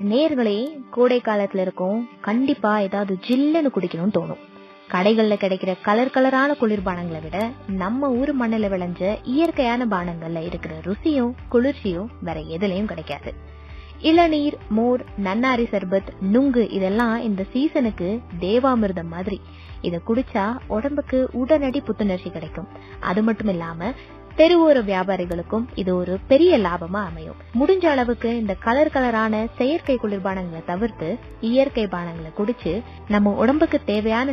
நேர்களே கோடை காலத்துல இருக்கும் கண்டிப்பா ஏதாவது ஜில்லுன்னு குடிக்கணும்னு தோணும் கடைகள்ல கிடைக்கிற கலர் கலரான குளிர்பானங்களை விட நம்ம ஊர் மண்ணில் விளைஞ்ச இயற்கையான பானங்கள்ல இருக்கிற ருசியும் குளிர்ச்சியும் வேற எதுலயும் கிடைக்காது இளநீர் மோர் நன்னாரி சர்பத் நுங்கு இதெல்லாம் இந்த சீசனுக்கு தேவாமிர்தம் மாதிரி இத குடிச்சா உடம்புக்கு உடனடி புத்துணர்ச்சி கிடைக்கும் அது மட்டும் இல்லாம தெருவோர வியாபாரிகளுக்கும் இது ஒரு பெரிய லாபமா அமையும் முடிஞ்ச அளவுக்கு இந்த கலர் கலரான செயற்கை குளிர்பானங்களை தவிர்த்து இயற்கை பானங்களை குடிச்சு நம்ம உடம்புக்கு தேவையான